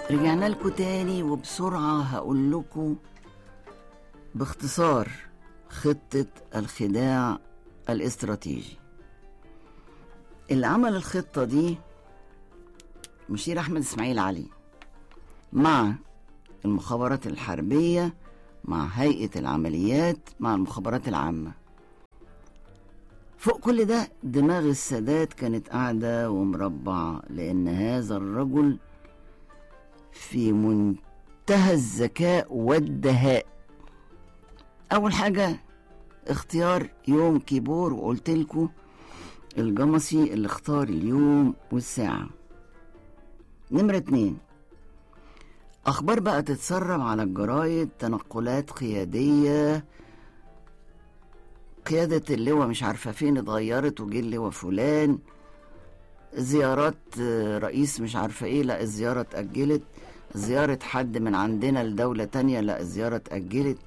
رجعنا لكم تاني وبسرعة هقول لكم باختصار خطة الخداع الاستراتيجي اللي عمل الخطة دي مشير أحمد إسماعيل علي مع المخابرات الحربية مع هيئة العمليات مع المخابرات العامة فوق كل ده دماغ السادات كانت قاعدة ومربعة لأن هذا الرجل في منتهى الذكاء والدهاء أول حاجة اختيار يوم كيبور وقلت لكم الجمصي اللي اختار اليوم والساعة نمرة اتنين أخبار بقى تتسرب على الجرايد تنقلات قيادية قيادة اللواء مش عارفة فين اتغيرت وجه اللواء فلان زيارات رئيس مش عارفة ايه لا الزيارة اتأجلت زيارة حد من عندنا لدولة تانية لا الزيارة اتأجلت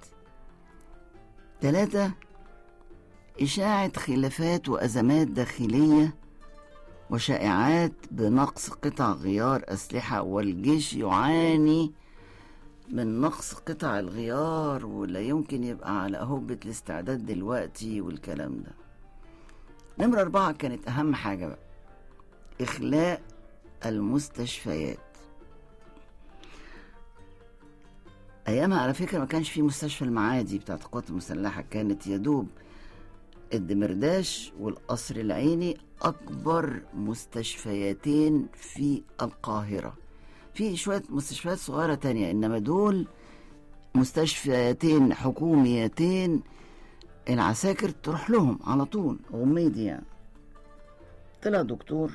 ثلاثة إشاعة خلافات وأزمات داخلية وشائعات بنقص قطع غيار أسلحة والجيش يعاني من نقص قطع الغيار ولا يمكن يبقى على هبة الاستعداد دلوقتي والكلام ده نمرة أربعة كانت أهم حاجة بقى إخلاء المستشفيات أيامها على فكرة ما كانش في مستشفى المعادي بتاعت القوات المسلحة كانت يدوب الدمرداش والقصر العيني أكبر مستشفياتين في القاهرة في شوية مستشفيات صغيرة تانية إنما دول مستشفياتين حكوميتين العساكر تروح لهم على طول غميدي يعني طلع دكتور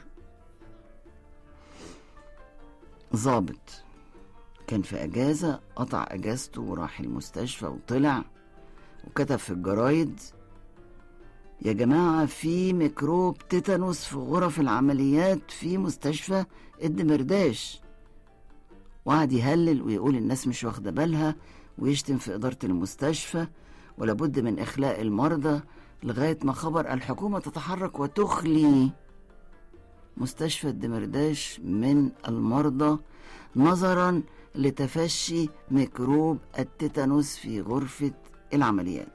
ظابط كان في أجازة قطع أجازته وراح المستشفى وطلع وكتب في الجرايد يا جماعة في ميكروب تيتانوس في غرف العمليات في مستشفى الدمرداش وقعد يهلل ويقول الناس مش واخدة بالها ويشتم في إدارة المستشفى ولابد من إخلاء المرضى لغاية ما خبر الحكومة تتحرك وتخلي مستشفى الدمرداش من المرضى نظرا لتفشي ميكروب التيتانوس في غرفة العمليات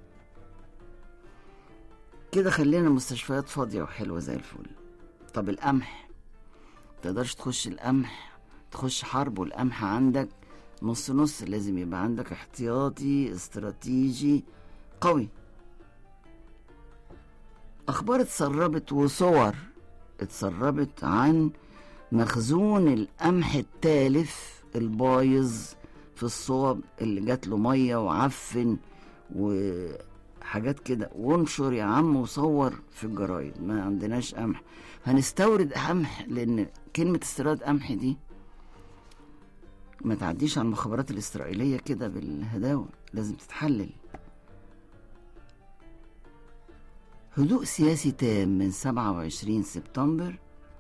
كده خلينا المستشفيات فاضية وحلوة زي الفل طب القمح تقدرش تخش القمح تخش حرب والقمح عندك نص نص لازم يبقى عندك احتياطي استراتيجي قوي اخبار اتسربت وصور اتسربت عن مخزون القمح التالف البايظ في الصوب اللي جات له ميه وعفن وحاجات كده وانشر يا عم وصور في الجرايد ما عندناش قمح هنستورد قمح لان كلمه استيراد قمح دي ما تعديش على المخابرات الإسرائيلية كده بالهداوة لازم تتحلل هدوء سياسي تام من 27 سبتمبر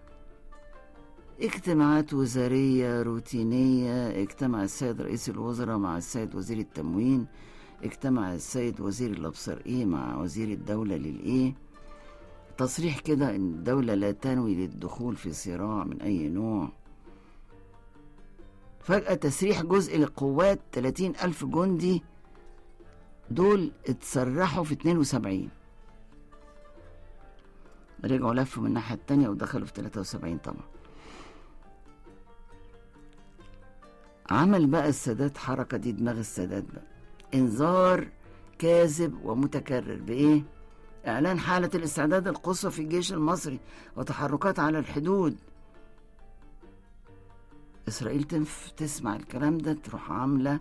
اجتماعات وزارية روتينية اجتمع السيد رئيس الوزراء مع السيد وزير التموين اجتمع السيد وزير الأبصر إيه مع وزير الدولة للإيه تصريح كده إن الدولة لا تنوي للدخول في صراع من أي نوع فجأة تسريح جزء للقوات 30 ألف جندي دول اتسرحوا في 72 رجعوا لفوا من الناحية التانية ودخلوا في 73 طبعا عمل بقى السادات حركة دي دماغ السادات بقى انذار كاذب ومتكرر بإيه؟ إعلان حالة الاستعداد القصوى في الجيش المصري وتحركات على الحدود إسرائيل تنف تسمع الكلام ده تروح عاملة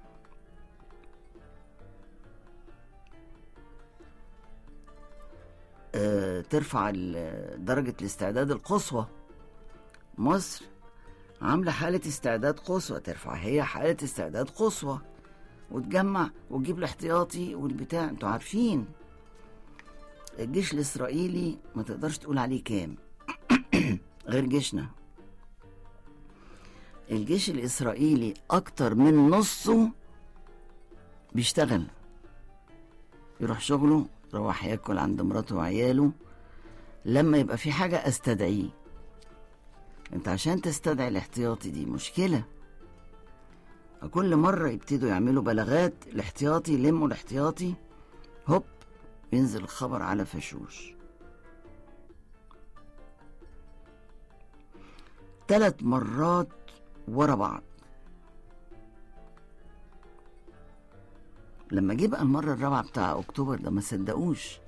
آه ترفع درجة الاستعداد القصوى مصر عاملة حالة استعداد قصوى ترفع هي حالة استعداد قصوى وتجمع وتجيب الاحتياطي والبتاع انتوا عارفين الجيش الإسرائيلي ما تقدرش تقول عليه كام غير جيشنا الجيش الإسرائيلي أكتر من نصه بيشتغل يروح شغله يروح ياكل عند مراته وعياله لما يبقى في حاجة استدعيه انت عشان تستدعي الاحتياطي دي مشكلة كل مرة يبتدوا يعملوا بلاغات الاحتياطي يلموا الاحتياطي هوب ينزل الخبر على فشوش ثلاث مرات ورا بعض لما جه بقى المرة الرابعة بتاع أكتوبر ده ما صدقوش